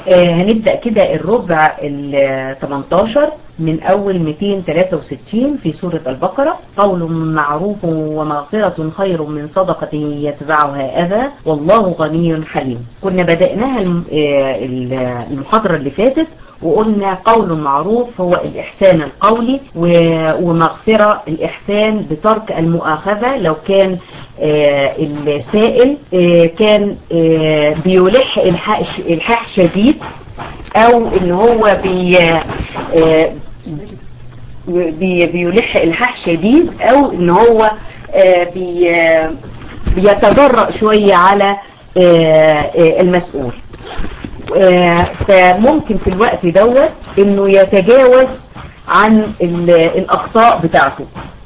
هنبدأ كده الربع ال 18 من أول 263 في سورة البقرة قول معروف ومغفرة خير من صدقة يتبعها أذى والله غني حليم كنا بدأناها المحاضرة اللي فاتت وقلنا قول معروف هو الإحسان القولي ومغفرة الإحسان بترك المؤاخذة لو كان السائل كان بيلح الحاح شديد أو إن هو بي بي بيلح الحاح شديد أو إن هو بي بيتجرأ شوية على المسؤول فممكن في الوقت دوت انه يتجاوز عن الاخطاء بتاعته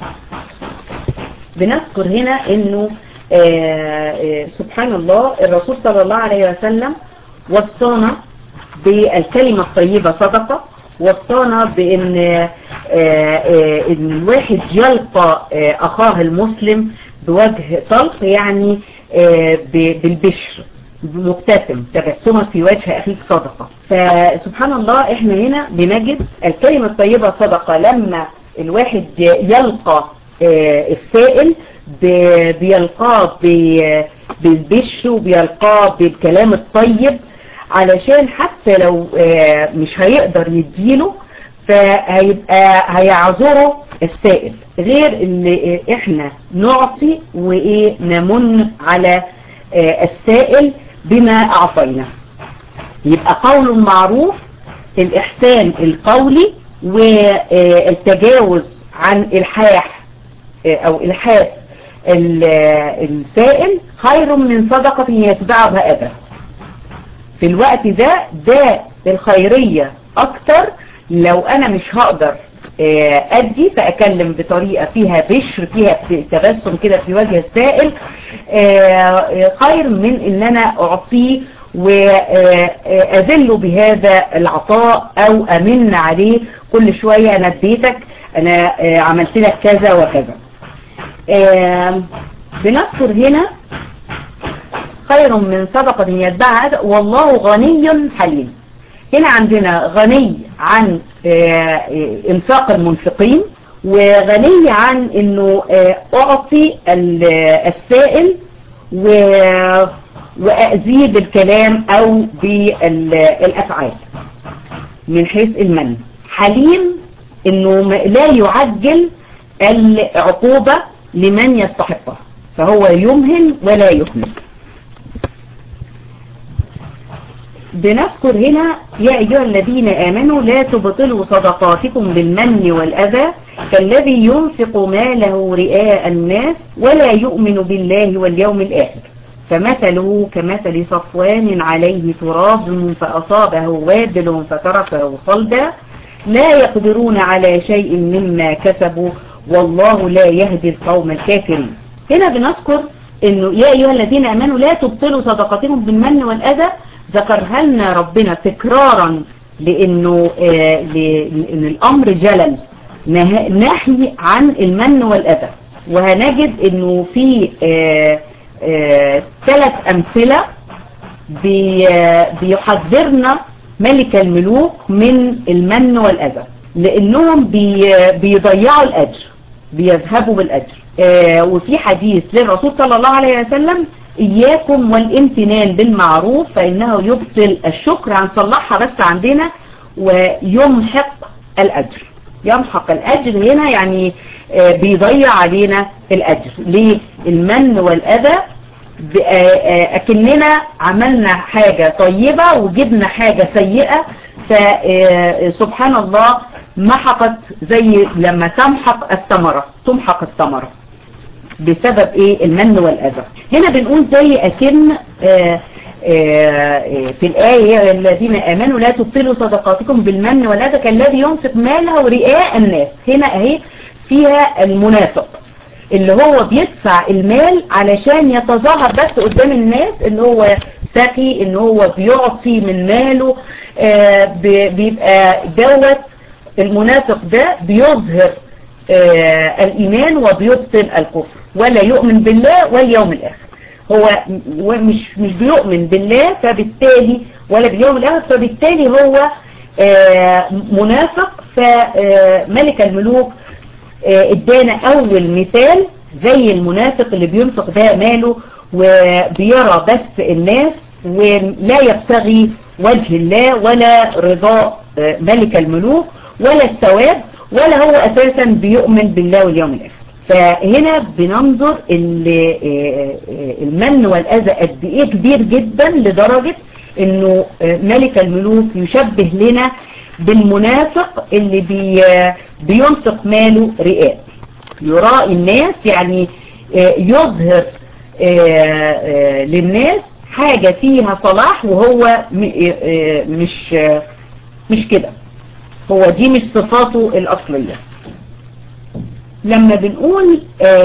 بنذكر هنا انه سبحان الله الرسول صلى الله عليه وسلم وصانا بالكلمة الطيبة صدقة وصانا بان ان الواحد يلقى اخاه المسلم بوجه طلق يعني بالبشر مبتسم تبسمك في وجه أخيك صدقة فسبحان الله احنا هنا بنجد الكلمة الطيبة صدقة لما الواحد يلقى السائل بيلقاه بالبش وبيلقاه بالكلام الطيب علشان حتى لو مش هيقدر يديله فهيبقى هيعذره السائل غير اللي احنا نعطي وايه نمن على السائل بما أعطينا يبقى قول معروف الإحسان القولي والتجاوز عن الحاح أو الحاف السائل خير من صدقة يتبعها أذى في الوقت ده ده الخيرية أكتر لو أنا مش هقدر أدي فأكلم بطريقة فيها بشر فيها تبسم كده في وجه السائل خير من ان انا اعطيه واذله بهذا العطاء او امن عليه كل شوية انا اديتك انا عملت لك كذا وكذا بنذكر هنا خير من صدقة يتبعها والله غني حليم هنا عندنا غني عن انفاق المنفقين وغني عن انه اعطي السائل واأذيه بالكلام او بالافعال من حيث المن حليم انه لا يعجل العقوبة لمن يستحقها فهو يمهل ولا يهمل بنذكر هنا يا أيها الذين آمنوا لا تبطلوا صدقاتكم بالمن والأذى كالذي ينفق ماله رئاء الناس ولا يؤمن بالله واليوم الآخر فمثله كمثل صفوان عليه تراب فأصابه وابل فتركه صلدا لا يقدرون على شيء مما كسبوا والله لا يهدي القوم الكافرين هنا بنذكر انه يا ايها الذين امنوا لا تبطلوا صدقاتكم بالمن والاذى ذكرها لنا ربنا تكرارا لانه آه لان الامر جلل نهي عن المن والاذى وهنجد انه في آه آه ثلاث امثلة بي بيحذرنا ملك الملوك من المن والاذى لانهم بي بيضيعوا الاجر بيذهبوا بالاجر وفي حديث للرسول صلى الله عليه وسلم إياكم والامتنان بالمعروف فإنه يبطل الشكر هنصلحها بس عندنا ويمحق الأجر يمحق الأجر هنا يعني بيضيع علينا الأجر ليه المن والأذى أكننا عملنا حاجة طيبة وجبنا حاجة سيئة فسبحان الله محقت زي لما تمحق الثمرة تمحق الثمرة بسبب ايه المن والاذى هنا بنقول زي اكن آآ آآ في الآية الذين آمنوا لا تبطلوا صدقاتكم بالمن والاذى كالذي ينفق ماله رئاء الناس هنا اهي فيها المنافق اللي هو بيدفع المال علشان يتظاهر بس قدام الناس ان هو سخي ان هو بيعطي من ماله بيبقى دوت المنافق ده بيظهر آه الإيمان وبيبطل الكفر ولا يؤمن بالله واليوم الآخر هو مش مش بيؤمن بالله فبالتالي ولا باليوم الآخر فبالتالي هو آه منافق فملك الملوك آه ادانا أول مثال زي المنافق اللي بينفق ده ماله وبيرى بس الناس ولا يبتغي وجه الله ولا رضاء ملك الملوك ولا الثواب ولا هو أساسا بيؤمن بالله واليوم الآخر فهنا بننظر المن والأذى قد إيه كبير جدا لدرجة انه ملك الملوك يشبه لنا بالمنافق اللي بي بينفق ماله رئاء يرائي الناس يعني يظهر للناس حاجة فيها صلاح وهو مش مش كده هو دي مش صفاته الأصلية لما بنقول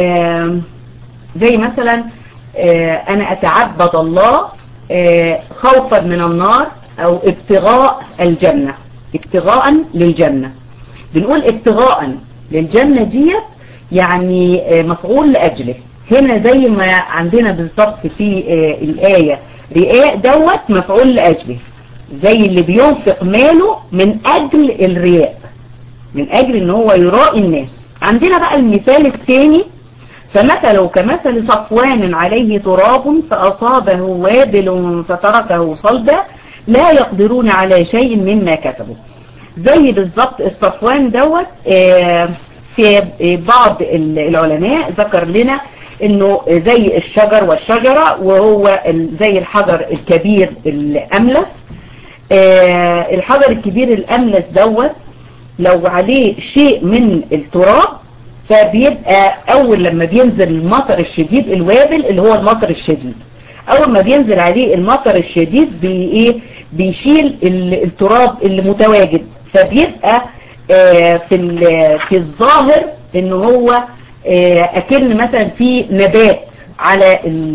زي مثلا أنا أتعبد الله خوفا من النار أو ابتغاء الجنة ابتغاء للجنة بنقول ابتغاء للجنة ديت يعني مفعول لأجله هنا زي ما عندنا بالضبط في الآية رئاء دوت مفعول لأجله زي اللي بينفق ماله من أجل الرياء من أجل ان هو يرائي الناس عندنا بقى المثال الثاني فمثله كمثل صفوان عليه تراب فأصابه وابل فتركه صلبا لا يقدرون على شيء مما كسبوا زي بالضبط الصفوان دوت في بعض العلماء ذكر لنا انه زي الشجر والشجرة وهو زي الحجر الكبير الاملس الحجر الكبير الاملس دوت لو عليه شيء من التراب فبيبقى اول لما بينزل المطر الشديد الوابل اللي هو المطر الشديد اول ما بينزل عليه المطر الشديد بي ايه بيشيل التراب اللي متواجد فبيبقى في في الظاهر ان هو اكن مثلا في نبات على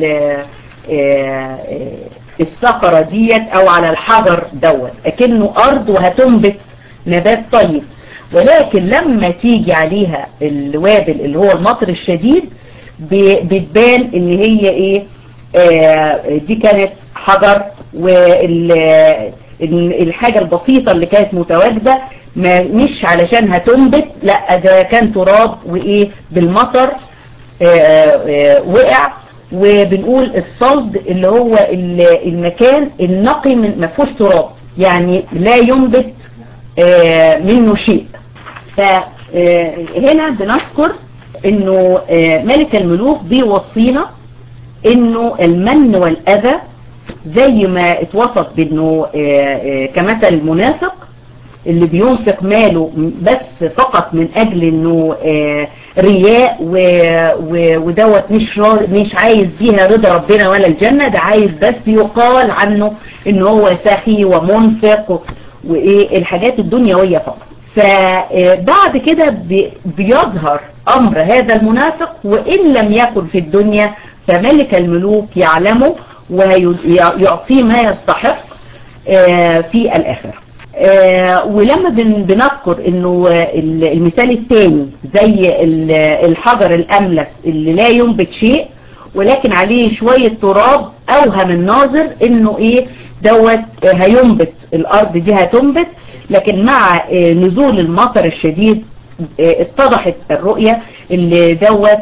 الصخرة ديت او على الحجر دوت اكنه ارض وهتنبت نبات طيب ولكن لما تيجي عليها الوابل اللي هو المطر الشديد بتبان ان هي ايه آه دي كانت حجر والحاجة البسيطة اللي كانت متواجدة ما مش علشان هتنبت لا ده كان تراب وايه بالمطر آه آه وقع وبنقول الصلد اللي هو المكان النقي من ما فيهوش تراب يعني لا ينبت منه شيء فهنا بنذكر انه ملك الملوك بيوصينا انه المن والاذى زي ما اتوصف بانه كمثل المنافق اللي بينفق ماله بس فقط من اجل انه رياء ودوت مش مش عايز بيها رضا ربنا ولا الجنة ده عايز بس يقال عنه ان هو سخي ومنفق وايه الحاجات الدنيوية فقط فبعد كده بيظهر امر هذا المنافق وان لم يكن في الدنيا فملك الملوك يعلمه ويعطيه ما يستحق في الاخره ولما بنذكر انه المثال الثاني زي الحجر الاملس اللي لا ينبت شيء ولكن عليه شوية تراب اوهم الناظر انه ايه دوت هينبت الارض دي هتنبت لكن مع نزول المطر الشديد اتضحت الرؤية اللي دوت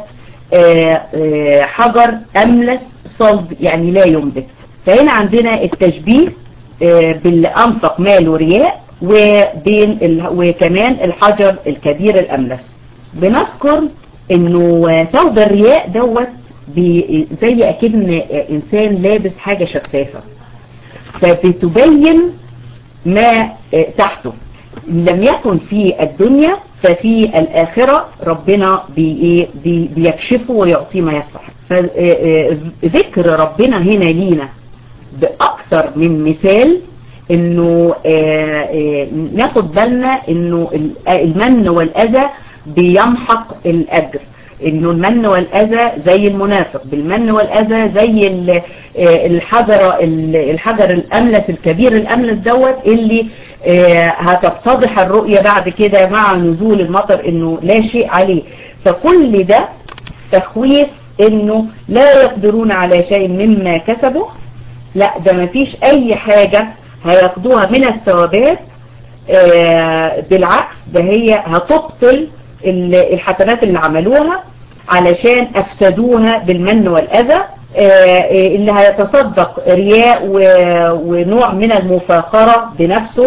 حجر املس صلب يعني لا ينبت فهنا عندنا التشبيه باللي انفق ماله رياء وبين ال... وكمان الحجر الكبير الاملس بنذكر انه ثوب الرياء دوت بي... زي اكن انسان لابس حاجة شفافة فبتبين ما تحته لم يكن في الدنيا ففي الآخرة ربنا بي بي بيكشفه ويعطيه ما يستحق فذكر ربنا هنا لينا بأكثر من مثال انه ناخد بالنا انه المن والأذى بيمحق الأجر انه المن والأذى زي المنافق بالمن والأذى زي الحجر الحجر الأملس الكبير الأملس دوت اللي هتتضح الرؤية بعد كده مع نزول المطر انه لا شيء عليه فكل ده تخويف انه لا يقدرون على شيء مما كسبوا لا ده ما فيش اي حاجة هياخدوها من الثوابات آه بالعكس ده هي هتبطل الحسنات اللي عملوها علشان افسدوها بالمن والاذى اللي هيتصدق رياء ونوع من المفاخرة بنفسه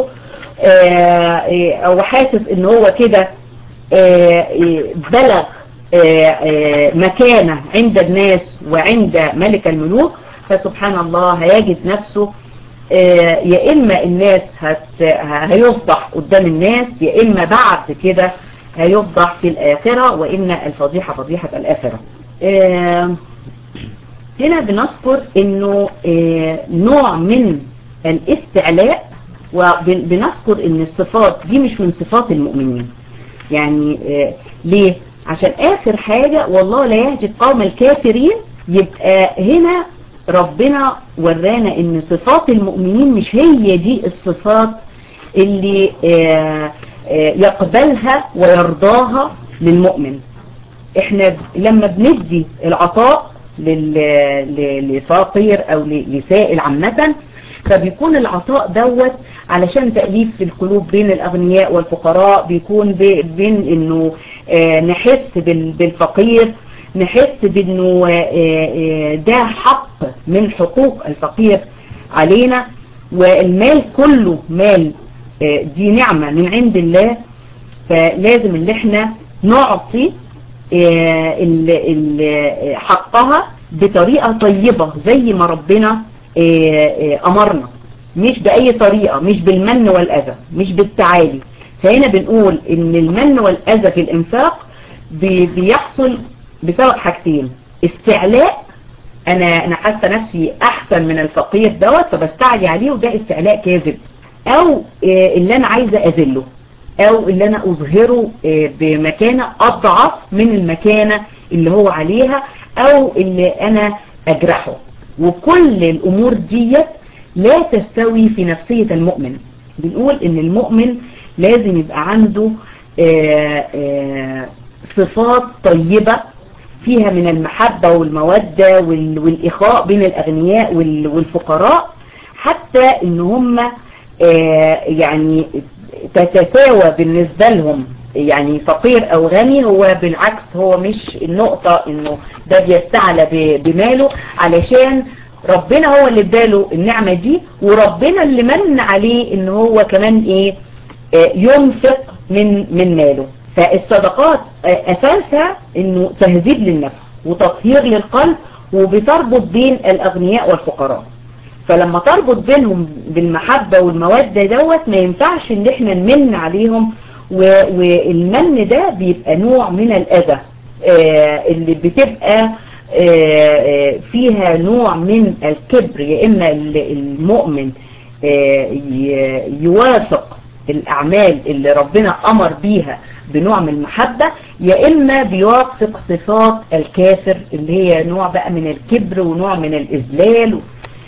او حاسس ان هو كده بلغ مكانة عند الناس وعند ملك الملوك فسبحان الله هيجد نفسه يا اما الناس هت هيفضح قدام الناس يا اما بعد كده هيفضح في الاخرة وان الفضيحة فضيحة الاخرة هنا بنذكر انه نوع من الاستعلاء وبنذكر ان الصفات دي مش من صفات المؤمنين يعني ليه عشان اخر حاجة والله لا يهدي القوم الكافرين يبقى هنا ربنا ورانا ان صفات المؤمنين مش هي دي الصفات اللي يقبلها ويرضاها للمؤمن احنا لما بندي العطاء لفقير او لسائل عامة فبيكون العطاء دوت علشان تأليف في القلوب بين الأغنياء والفقراء بيكون بين انه نحس بالفقير نحس بانه ده حق من حقوق الفقير علينا والمال كله مال دي نعمة من عند الله فلازم اللي احنا نعطي حقها بطريقة طيبة زي ما ربنا أمرنا مش بأي طريقة مش بالمن والأذى مش بالتعالي فهنا بنقول ان المن والأذى في الانفاق بيحصل بسبب حاجتين استعلاء انا انا حاسه نفسي احسن من الفقير دوت فبستعلي عليه وده استعلاء كاذب او اللي انا عايزه اذله او اللي انا اظهره بمكانة اضعف من المكانة اللي هو عليها او اللي انا اجرحه وكل الامور ديت لا تستوي في نفسية المؤمن بنقول ان المؤمن لازم يبقى عنده آآ آآ صفات طيبة فيها من المحبة والمودة والإخاء بين الأغنياء والفقراء حتى ان هم يعني تتساوى بالنسبة لهم يعني فقير او غني هو بالعكس هو مش النقطة انه ده بيستعلى بماله علشان ربنا هو اللي اداله النعمة دي وربنا اللي من عليه ان هو كمان ايه ينفق من من ماله فالصدقات اساسها انه تهذيب للنفس وتطهير للقلب وبتربط بين الاغنياء والفقراء فلما تربط بينهم بالمحبة والمودة دوت ما ينفعش ان احنا نمن عليهم والمن ده بيبقى نوع من الاذى اللي بتبقى فيها نوع من الكبر يا اما المؤمن يوافق الاعمال اللي ربنا امر بيها بنوع من المحبة يا اما بيوافق صفات الكافر اللي هي نوع بقى من الكبر ونوع من الاذلال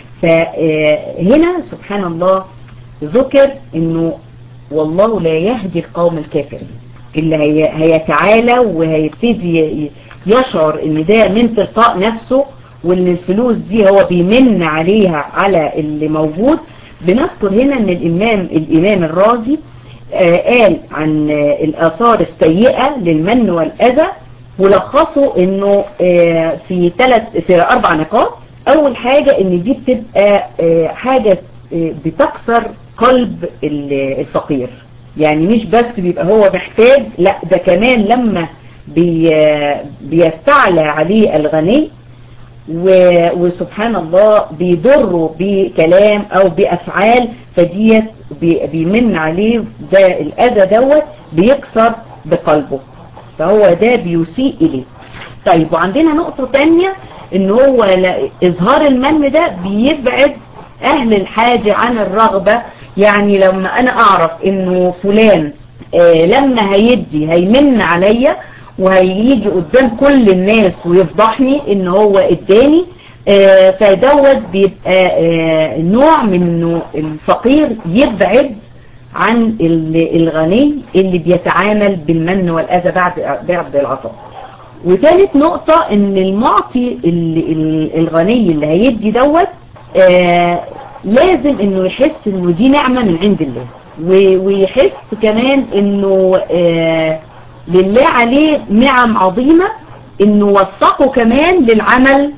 فهنا سبحان الله ذكر انه والله لا يهدي القوم الكافرين اللي هي هيتعالى وهيبتدي يشعر ان ده من تلقاء نفسه وان الفلوس دي هو بيمن عليها على اللي موجود بنذكر هنا ان الامام الامام الرازي قال عن الاثار السيئة للمن والاذى ولخصوا انه في ثلاث في اربع نقاط اول حاجة ان دي بتبقى حاجة بتكسر قلب الفقير يعني مش بس بيبقى هو محتاج لا ده كمان لما بي بيستعلى عليه الغني وسبحان الله بيضره بكلام او بافعال فديت بيمن عليه ده الاذى دوت بيكسر بقلبه فهو ده بيسيء اليه طيب وعندنا نقطة تانية ان هو اظهار المن ده بيبعد اهل الحاجة عن الرغبة يعني لما انا اعرف انه فلان آه لما هيدي هيمن عليا وهيجي قدام كل الناس ويفضحني ان هو اداني آه فدوت بيبقى آه نوع من انه الفقير يبعد عن الغني اللي بيتعامل بالمن والاذى بعد بعد العطاء وثالث نقطة ان المعطي الغني اللي هيدي دوت آه لازم انه يحس انه دي نعمة من عند الله ويحس كمان انه آه لله عليه نعم عظيمة انه وفقه كمان للعمل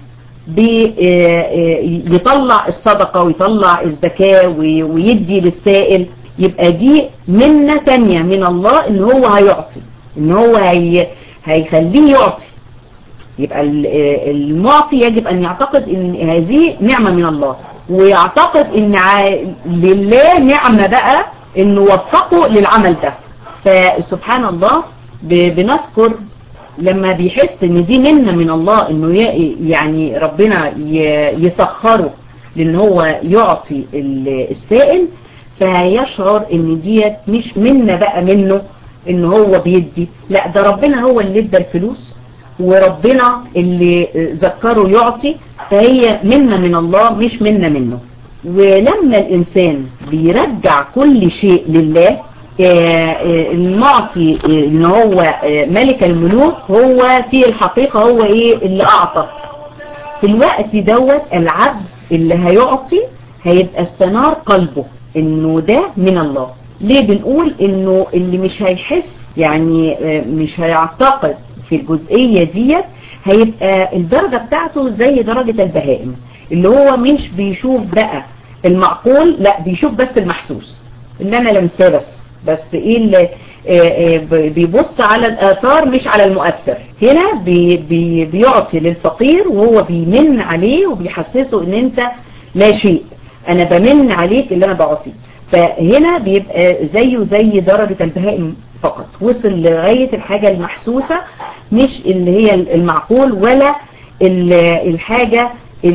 بيطلع الصدقة ويطلع الزكاة ويدي للسائل يبقى دي منة تانية من الله ان هو هيعطي ان هو هي هيخليه يعطي يبقى المعطي يجب ان يعتقد ان هذه نعمة من الله ويعتقد ان لله نعمة بقى انه وفقه للعمل ده فسبحان الله بنذكر لما بيحس ان دي منة من الله انه يعني ربنا يسخره لان هو يعطي السائل فيشعر ان ديت مش منة بقى منه ان هو بيدي لا ده ربنا هو اللي ادى الفلوس وربنا اللي ذكره يعطي فهي منة من الله مش منة منه ولما الانسان بيرجع كل شيء لله المعطي ان هو ملك الملوك هو في الحقيقة هو ايه اللي اعطى في الوقت دوت العبد اللي هيعطي هيبقى استنار قلبه انه ده من الله ليه بنقول انه اللي مش هيحس يعني مش هيعتقد في الجزئية ديت هيبقى الدرجة بتاعته زي درجة البهائم اللي هو مش بيشوف بقى المعقول لا بيشوف بس المحسوس اللي انا لمساه بس بس ايه اللي بيبص على الاثار مش على المؤثر هنا بي بي بيعطي للفقير وهو بيمن عليه وبيحسسه ان انت لا شيء انا بمن عليك اللي انا بعطيه فهنا بيبقى زيه زي درجة البهائم فقط وصل لغاية الحاجة المحسوسة مش اللي هي المعقول ولا الحاجة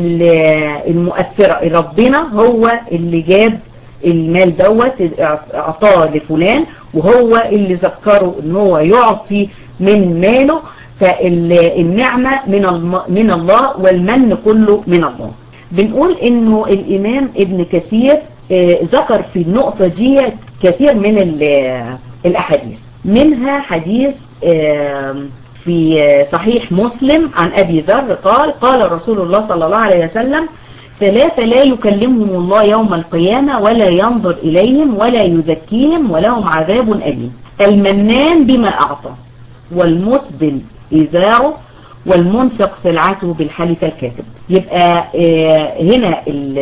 المؤثرة ربنا هو اللي جاب المال دوت اعطاه لفلان وهو اللي ذكره ان هو يعطي من ماله فالنعمة من من الله والمن كله من الله بنقول انه الامام ابن كثير ذكر في النقطة دي كثير من الاحاديث منها حديث في صحيح مسلم عن ابي ذر قال قال رسول الله صلى الله عليه وسلم ثلاثة لا يكلمهم الله يوم القيامة ولا ينظر إليهم ولا يزكيهم ولهم عذاب أليم المنان بما أعطى والمسبل إذاعه والمنفق سلعته بالحلف الكاتب يبقى هنا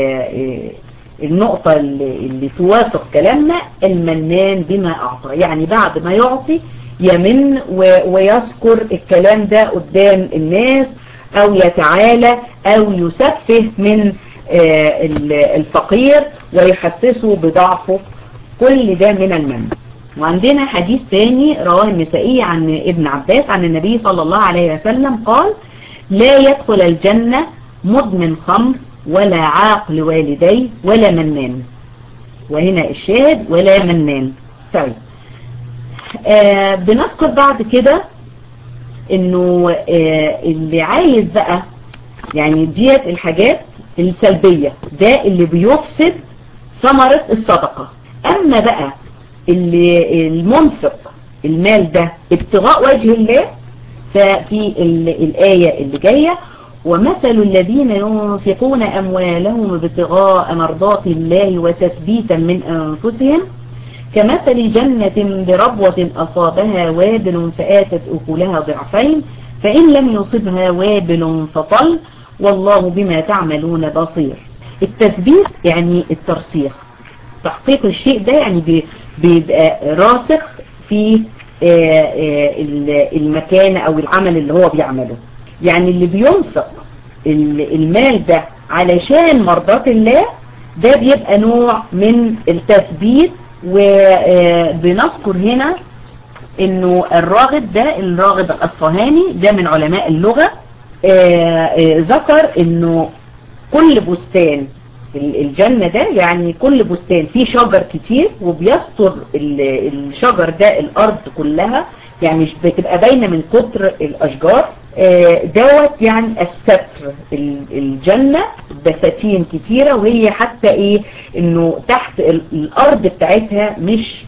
النقطة اللي توافق كلامنا المنان بما أعطى يعني بعد ما يعطي يمن ويذكر الكلام ده قدام الناس أو يتعالى أو يسفه من الفقير ويحسسه بضعفه كل ده من المن وعندنا حديث تاني رواه النسائي عن ابن عباس عن النبي صلى الله عليه وسلم قال لا يدخل الجنة مدمن خمر ولا عاق لوالديه ولا منان وهنا الشاهد ولا منان طيب آه بنذكر بعد كده انه آه اللي عايز بقى يعني ديت الحاجات السلبية ده اللي بيفسد ثمرة الصدقة اما بقى اللي المنفق المال ده ابتغاء وجه الله ففي الآية اللي جاية ومثل الذين ينفقون أموالهم ابتغاء مرضات الله وتثبيتا من أنفسهم كمثل جنة بربوة أصابها وابل فآتت أكلها ضعفين فإن لم يصبها وابل فطل والله بما تعملون بصير التثبيت يعني الترسيخ تحقيق الشيء ده يعني بيبقى راسخ في المكان أو العمل اللي هو بيعمله يعني اللي بينفق المال ده علشان مرضات الله ده بيبقى نوع من التثبيت وبنذكر هنا انه الراغب ده الراغب الاصفهاني ده من علماء اللغة ذكر انه كل بستان الجنة ده يعني كل بستان فيه شجر كتير وبيستر الشجر ده الارض كلها يعني مش بتبقى باينة من كتر الاشجار دوت يعني الستر الجنة بساتين كتيرة وهي حتى ايه انه تحت الارض بتاعتها مش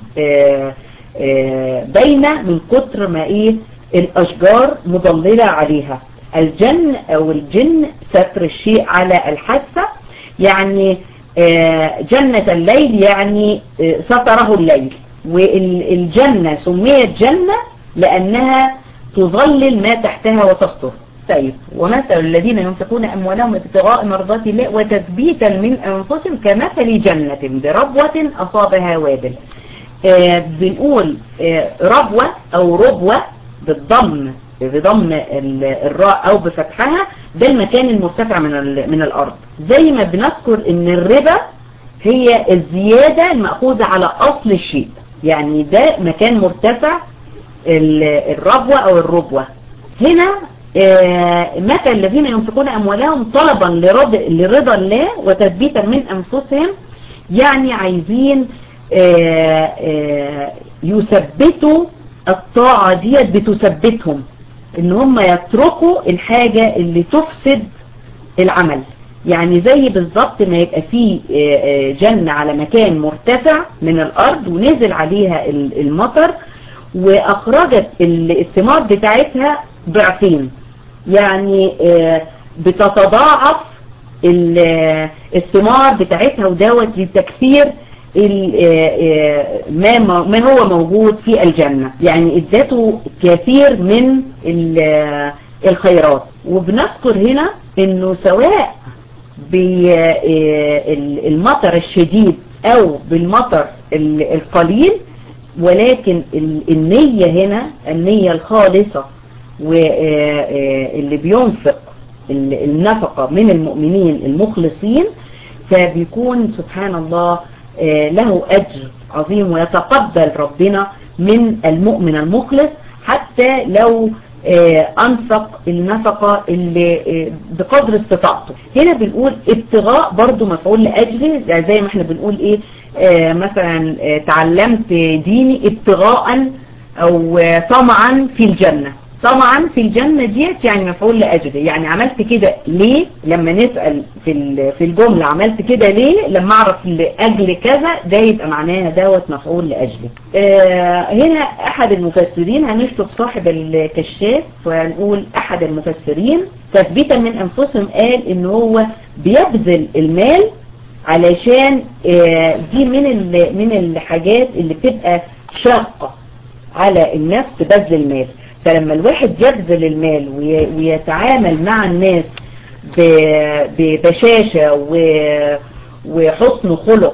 باينة من كتر ما ايه الاشجار مضللة عليها الجن او الجن ستر الشيء على الحاسة يعني جنة الليل يعني سطره الليل والجنة سميت جنة لأنها تظلل ما تحتها وتستر طيب ومثل الذين ينفقون أموالهم ابتغاء مرضات الله وتثبيتا من أنفسهم كمثل جنة بربوة أصابها وابل آه بنقول آه ربوة أو ربوة بالضم بضم الراء أو بفتحها ده المكان المرتفع من من الأرض زي ما بنذكر إن الربا هي الزيادة المأخوذة على أصل الشيء يعني ده مكان مرتفع الربوة أو الربوة هنا مثل الذين ينفقون أموالهم طلبا لرضا, لرضا الله وتثبيتا من أنفسهم يعني عايزين يثبتوا الطاعة ديت بتثبتهم ان هم يتركوا الحاجة اللي تفسد العمل يعني زي بالظبط ما يبقى فيه جنة على مكان مرتفع من الأرض ونزل عليها المطر وأخرجت الثمار بتاعتها ضعفين يعني بتتضاعف الثمار بتاعتها ودوت لتكثير ما ما هو موجود في الجنة يعني ادته كثير من الخيرات وبنذكر هنا انه سواء بالمطر الشديد او بالمطر القليل ولكن النية هنا النية الخالصة واللي بينفق النفقة من المؤمنين المخلصين فبيكون سبحان الله له أجر عظيم ويتقبل ربنا من المؤمن المخلص حتى لو أنفق النفقة اللي بقدر استطاعته هنا بنقول ابتغاء برضو مفعول لأجله زي ما احنا بنقول ايه مثلا تعلمت ديني ابتغاء او طمعا في الجنة طمعا في الجنة ديت يعني مفعول لأجله يعني عملت كده ليه لما نسأل في في الجملة عملت كده ليه لما اعرف لأجل كذا ده يبقى معناها دوت مفعول لأجله آه هنا احد المفسرين هنشطب صاحب الكشاف وهنقول احد المفسرين تثبيتا من انفسهم قال ان هو بيبذل المال علشان آه دي من من الحاجات اللي بتبقى شاقة على النفس بذل المال فلما الواحد يبذل المال ويتعامل مع الناس ببشاشة وحسن خلق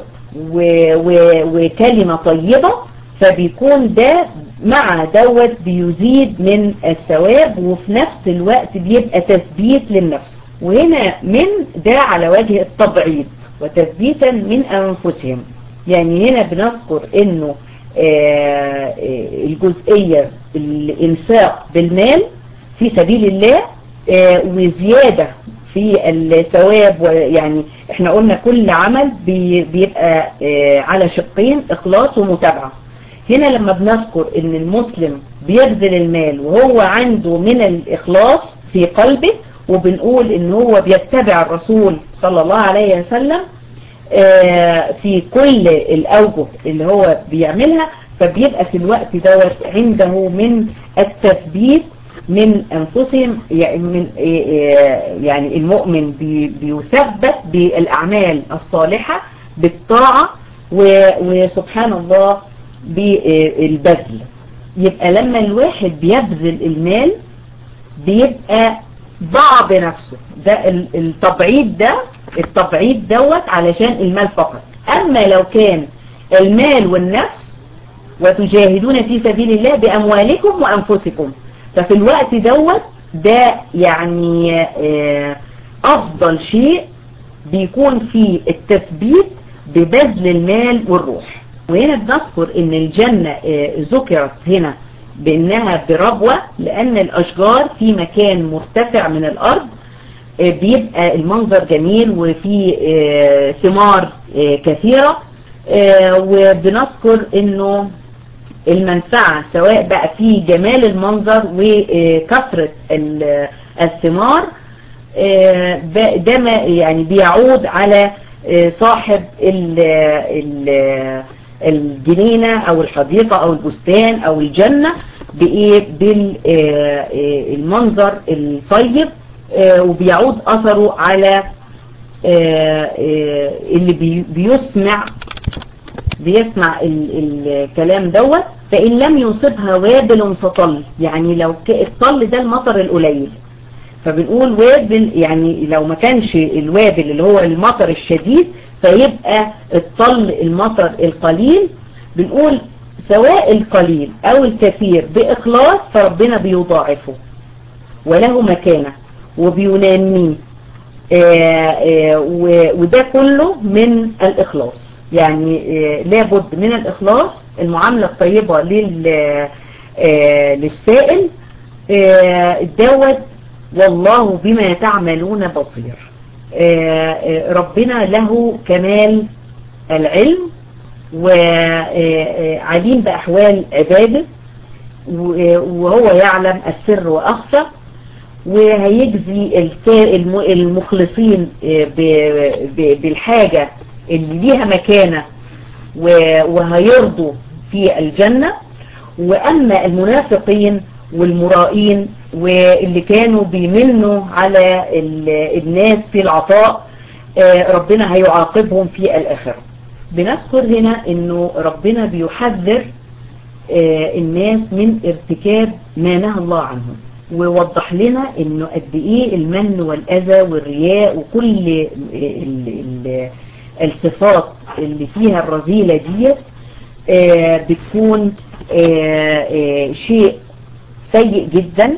وكلمة طيبة فبيكون ده مع دوت بيزيد من الثواب وفي نفس الوقت بيبقى تثبيت للنفس وهنا من ده على وجه التبعيض وتثبيتا من أنفسهم يعني هنا بنذكر انه آه الجزئية الانفاق بالمال في سبيل الله آه وزيادة في الثواب يعني احنا قلنا كل عمل بيبقى آه على شقين اخلاص ومتابعة هنا لما بنذكر ان المسلم بيبذل المال وهو عنده من الاخلاص في قلبه وبنقول ان هو بيتبع الرسول صلى الله عليه وسلم في كل الأوجه اللي هو بيعملها فبيبقى في الوقت دوت عنده من التثبيت من أنفسهم يعني, من يعني المؤمن بيثبت بالأعمال الصالحة بالطاعة وسبحان الله بالبذل يبقى لما الواحد بيبذل المال بيبقى ضاع بنفسه ده التبعيد ده التبعيد دوت علشان المال فقط اما لو كان المال والنفس وتجاهدون في سبيل الله باموالكم وانفسكم ففي الوقت دوت ده يعني افضل شيء بيكون فيه التثبيت ببذل المال والروح وهنا بنذكر ان الجنة ذكرت هنا بانها بربوة لان الاشجار في مكان مرتفع من الارض بيبقى المنظر جميل وفي ثمار كثيرة وبنذكر انه المنفعة سواء بقى في جمال المنظر وكثرة الثمار ده ما يعني بيعود على صاحب الجنينة او الحديقة او البستان او الجنة بايه بالمنظر الطيب وبيعود اثره على اللي بيسمع بيسمع الكلام دوت فإن لم يصبها وابل فطل يعني لو الطل ده المطر القليل فبنقول وابل يعني لو ما كانش الوابل اللي هو المطر الشديد فيبقى الطل المطر القليل بنقول سواء القليل او الكثير بإخلاص فربنا بيضاعفه وله مكانه وبيناميه وده كله من الإخلاص يعني لابد من الإخلاص المعاملة الطيبة للسائل دوت والله بما تعملون بصير ربنا له كمال العلم وعليم بأحوال عباده وهو يعلم السر وأخفى وهيجزي المخلصين بالحاجة اللي ليها مكانة وهيرضوا في الجنة وأما المنافقين والمرائين واللي كانوا بيمنوا على الناس في العطاء ربنا هيعاقبهم في الآخرة بنذكر هنا انه ربنا بيحذر الناس من ارتكاب ما نهى الله عنه ووضح لنا انه قد ايه المن والاذى والرياء وكل ال ال الصفات اللي فيها الرذيلة ديت بتكون شيء سيء جدا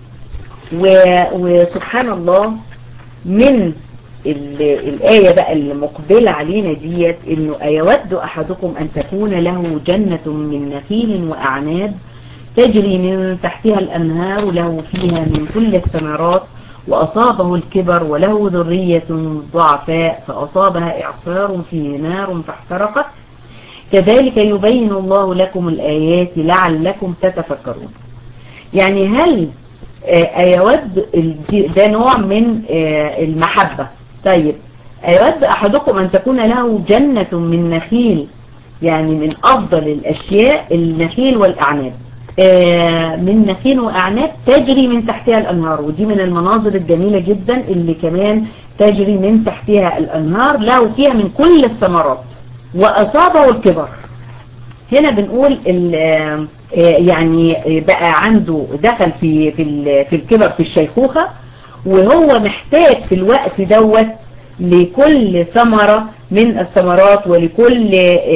وسبحان الله من الآية بقى اللي مقبلة علينا ديت انه ايود احدكم ان تكون له جنة من نخيل واعناب تجري من تحتها الانهار له فيها من كل الثمرات واصابه الكبر وله ذرية ضعفاء فاصابها اعصار فيه نار فاحترقت كذلك يبين الله لكم الآيات لعلكم تتفكرون يعني هل أيود ده نوع من المحبة طيب أيود أحدكم أن تكون له جنة من نخيل يعني من أفضل الأشياء النخيل والأعناب من نخيل وأعناب تجري من تحتها الأنهار ودي من المناظر الجميلة جدا اللي كمان تجري من تحتها الأنهار له فيها من كل الثمرات وأصابه الكبر هنا بنقول يعني بقى عنده دخل في في في الكبر في الشيخوخة وهو محتاج في الوقت دوت لكل ثمرة من الثمرات ولكل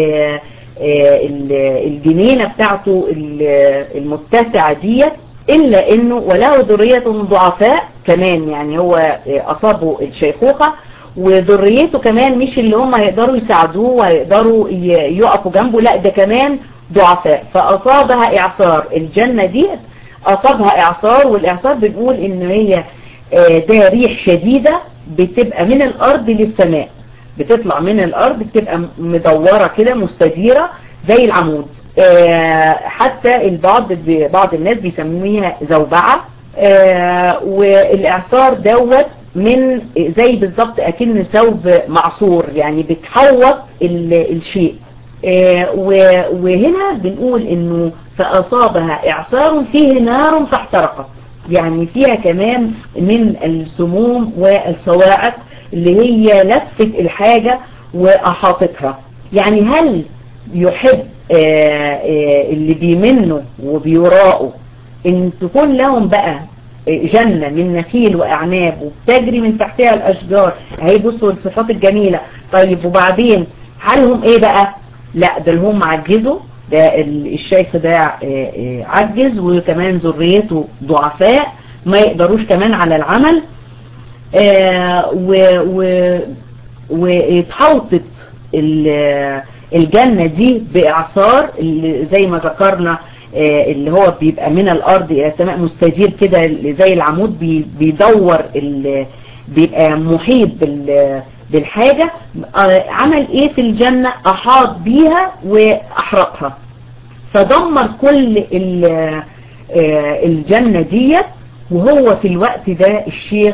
الجنينة بتاعته المتسعة ديت إلا إنه وله ذرية ضعفاء كمان يعني هو أصابه الشيخوخة وذريته كمان مش اللي هم يقدروا يساعدوه ويقدروا يقفوا جنبه لا ده كمان ضعفاء فأصابها إعصار الجنة دي أصابها إعصار والإعصار بنقول إن هي ده ريح شديدة بتبقى من الأرض للسماء بتطلع من الأرض بتبقى مدورة كده مستديرة زي العمود حتى البعض بعض الناس بيسميها زوبعة والإعصار دوت من زي بالظبط أكن ثوب معصور يعني بتحوط الشيء وهنا بنقول انه فأصابها إعصار فيه نار فاحترقت يعني فيها كمان من السموم والصواعق اللي هي لفت الحاجة وأحاطتها يعني هل يحب اللي بيمنوا وبيراءوا ان تكون لهم بقى جنة من نخيل وأعناب وبتجري من تحتها الأشجار اهي بصوا الصفات الجميلة طيب وبعدين حالهم ايه بقى لا ده هم عجزوا ده الشيخ ده عجز وكمان ذريته ضعفاء ما يقدروش كمان على العمل واتحوطت الجنة دي بإعصار زي ما ذكرنا اللي هو بيبقى من الأرض إلى السماء مستدير كده زي العمود بيدور بيبقى محيط بالحاجة عمل ايه في الجنة احاط بيها واحرقها فدمر كل الجنة ديت وهو في الوقت ده الشيخ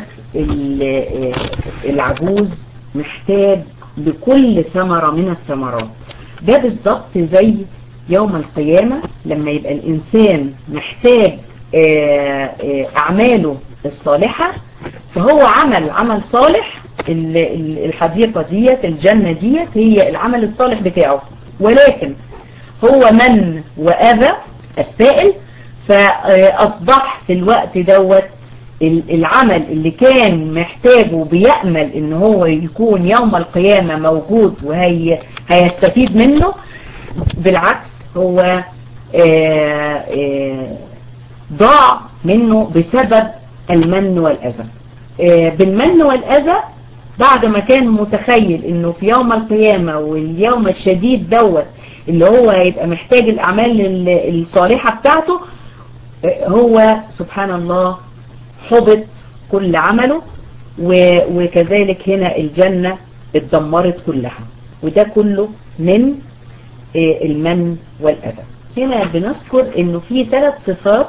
العجوز محتاج لكل ثمرة من الثمرات ده بالظبط زي يوم القيامة لما يبقى الإنسان محتاج أعماله الصالحة فهو عمل عمل صالح الحديقة ديت الجنة ديت هي العمل الصالح بتاعه ولكن هو من وأذى السائل فأصبح في الوقت دوت العمل اللي كان محتاجه بيأمل ان هو يكون يوم القيامة موجود وهي هيستفيد منه بالعكس هو آآ آآ ضاع منه بسبب المن والأذى بالمن والأذى بعد ما كان متخيل انه في يوم القيامة واليوم الشديد دوت اللي هو هيبقى محتاج الاعمال الصالحة بتاعته هو سبحان الله حبط كل عمله وكذلك هنا الجنة اتدمرت كلها وده كله من المن والأذى هنا بنذكر انه في ثلاث صفات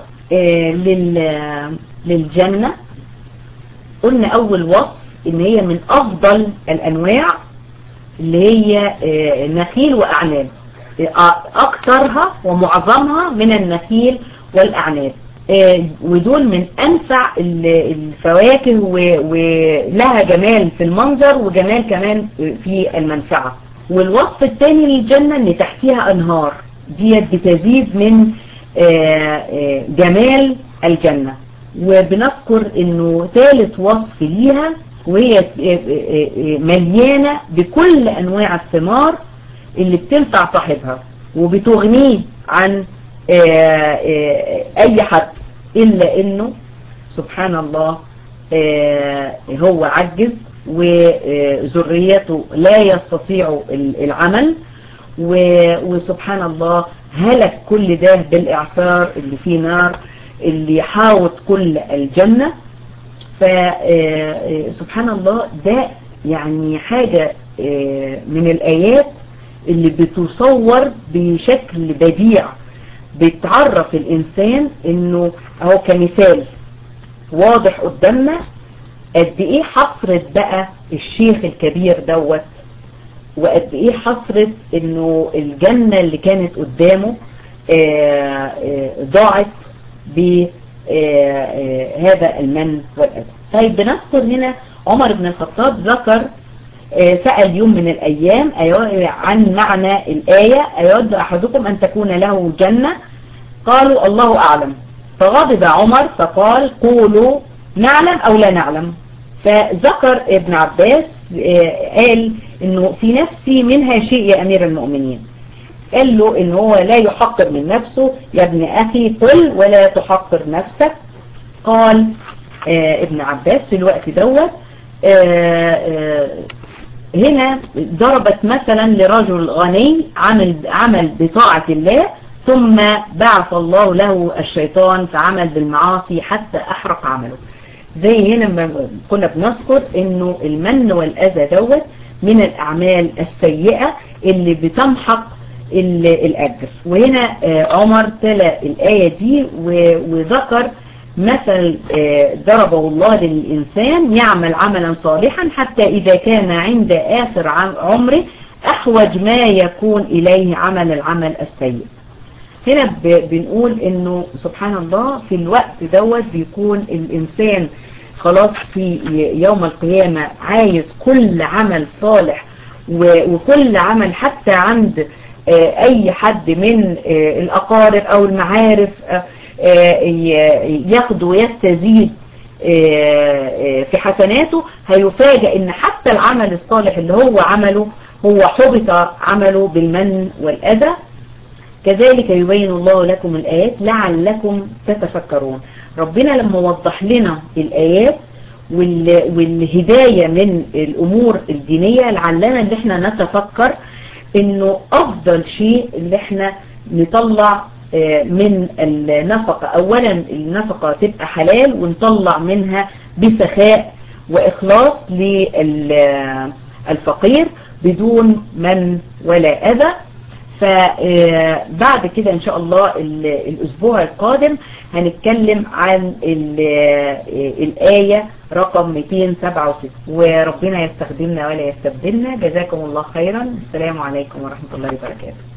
للجنة قلنا اول وصف ان هي من افضل الانواع اللي هي نخيل واعناب اكثرها ومعظمها من النخيل والاعناب ودول من انفع الفواكه ولها جمال في المنظر وجمال كمان في المنفعة والوصف الثاني للجنة ان تحتها انهار ديت بتزيد من جمال الجنة وبنذكر انه ثالث وصف ليها وهي مليانة بكل انواع الثمار اللي بتنفع صاحبها وبتغنيه عن اي حد الا انه سبحان الله هو عجز وذريته لا يستطيع العمل وسبحان الله هلك كل ده بالاعصار اللي فيه نار اللي يحاوط كل الجنة فسبحان الله ده يعني حاجة من الآيات اللي بتصور بشكل بديع بتعرف الإنسان إنه أهو كمثال واضح قدامنا قد إيه حصرت بقى الشيخ الكبير دوت وقد إيه حصرت إنه الجنة اللي كانت قدامه ضاعت بهذا المن والأذى طيب بنذكر هنا عمر بن الخطاب ذكر سأل يوم من الأيام عن معنى الآية أيود أحدكم أن تكون له جنة قالوا الله أعلم فغضب عمر فقال قولوا نعلم أو لا نعلم فذكر ابن عباس قال انه في نفسي منها شيء يا امير المؤمنين قال له ان هو لا يحقر من نفسه يا ابن اخي قل ولا تحقر نفسك قال آه ابن عباس في الوقت دوت آه آه هنا ضربت مثلا لرجل غني عمل, عمل بطاعة الله ثم بعث الله له الشيطان فعمل بالمعاصي حتى احرق عمله زي هنا كنا بنذكر انه المن والاذى دوت من الاعمال السيئة اللي بتمحق الاجر وهنا عمر تلا الاية دي وذكر مثل ضربه الله للإنسان يعمل عملا صالحا حتى إذا كان عند آخر عمره أحوج ما يكون إليه عمل العمل السيء هنا بنقول انه سبحان الله في الوقت دوت بيكون الانسان خلاص في يوم القيامة عايز كل عمل صالح وكل عمل حتى عند اي حد من الاقارب او المعارف ياخد ويستزيد في حسناته هيفاجئ ان حتى العمل الصالح اللي هو عمله هو حبط عمله بالمن والأذى كذلك يبين الله لكم الآيات لعلكم تتفكرون ربنا لما وضح لنا الآيات والهداية من الأمور الدينية لعلنا ان احنا نتفكر انه افضل شيء اللي احنا نطلع من النفقة اولا النفقة تبقى حلال ونطلع منها بسخاء واخلاص للفقير بدون من ولا اذى فبعد كده ان شاء الله الاسبوع القادم هنتكلم عن الآية رقم 267 وربنا يستخدمنا ولا يستبدلنا جزاكم الله خيرا السلام عليكم ورحمة الله وبركاته